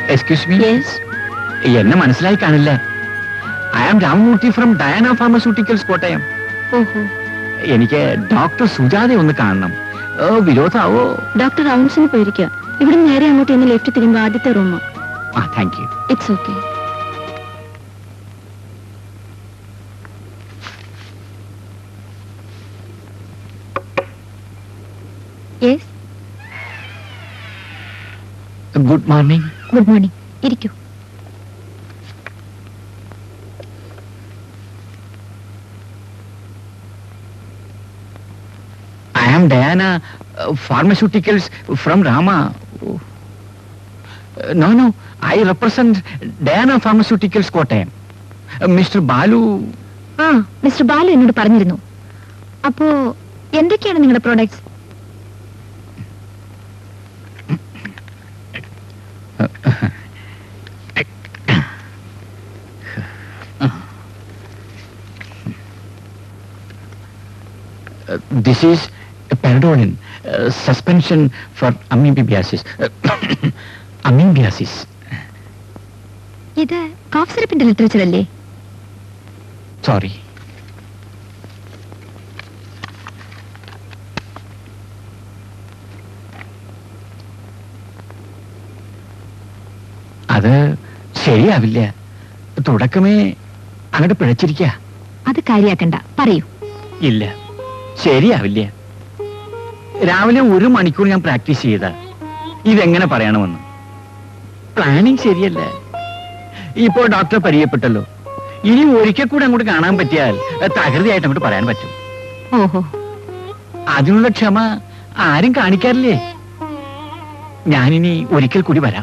excuse me yes എന്നെ മനസ്സിലായി കാണില്ല I am Ramamurthy from Diana pharmaceuticals Kottayam ഓഹോ എനിക്ക് ഡോക്ടർ സുജാത ഒന്ന് കാണണം ഓ വിരോധാവോ ഡോക്ടർ റൗണ്ട്സിന് പോയിരിക്കുക ഇവിടെ നേരെ അങ്ങോട്ട് ഇന്ന് ലെഫ്റ്റ് തിരിയുമ്പോൾ ആദ്യത്തെ റൂം ആ thank you it's okay yes good morning good morning ഇരിക്കൂ I am Diana pharmaceuticals from Rama no no I represent Diana pharmaceuticals Kottayam mister Balu ആ മിസ്റ്റർ ബാലു എന്നോട് പറഞ്ഞിരുന്നു അപ്പോ എന്തൊക്കെയാണ് നിങ്ങളുടെ products this is Peradolin suspension for amoebiasis amoebiasis ഇത് cough സിറപ്പിന്റെ literature അല്ലേ sorry അത് ശരിയാവില്ല തുടക്കമേ അങ്ങോട്ട് പിഴച്ചിരിക്ക അത് കാര്യാക്കണ്ട പറയൂ ഇല്ല ശരിയാവില്ല രാവിലെ ഒരു മണിക്കൂർ ഞാൻ പ്രാക്ടീസ് ചെയ്ത ഇതെങ്ങനെ പറയണമെന്ന് പ്ലാനിങ് ശരിയല്ല ഇപ്പോൾ ഡോക്ടറെ പരിചയപ്പെട്ടല്ലോ ഇനി ഒരിക്കൽ കൂടെ അങ്ങോട്ട് കാണാൻ പറ്റിയാൽ തകൃതിയായിട്ട് അങ്ങോട്ട് പറയാൻ പറ്റും ഓഹോ അതിനുള്ള ക്ഷമ ആരും കാണിക്കാറില്ലേ ഞാനിനി ഒരിക്കൽ കൂടി വരാം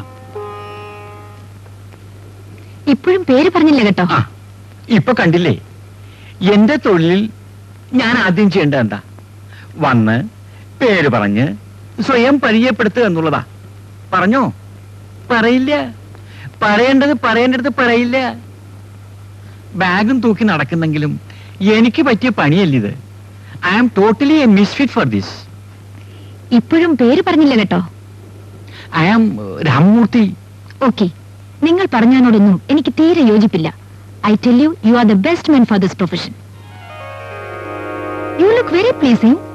ഇപ്പോഴും പേര് പറഞ്ഞില്ല കേട്ടോ ആ ഇപ്പൊ കണ്ടില്ലേ എന്റെ തൊഴിലിൽ ഞാൻ ആദ്യം ചെയ്യേണ്ടത് എന്താ വന്ന് പേര് പറഞ്ഞ് സ്വയം പരിചയപ്പെടുത്തുക എന്നുള്ളതാ പറഞ്ഞോ പറയില്ല പറയേണ്ടത് പറയേണ്ടത് പറയില്ല ബാഗും തൂക്കി നടക്കുന്നെങ്കിലും എനിക്ക് പറ്റിയ പണിയല്ലിത് I am totally a misfit for this ഇപ്പോഴും പേര് പറഞ്ഞില്ല കേട്ടോ ഐ ആം രാമമൂർത്തി ഓക്കെ നിങ്ങൾ പറഞ്ഞതിനോടൊന്നും എനിക്ക് തീരെ യോജിപ്പില്ല I tell you you are the best men for this profession you look very pleasing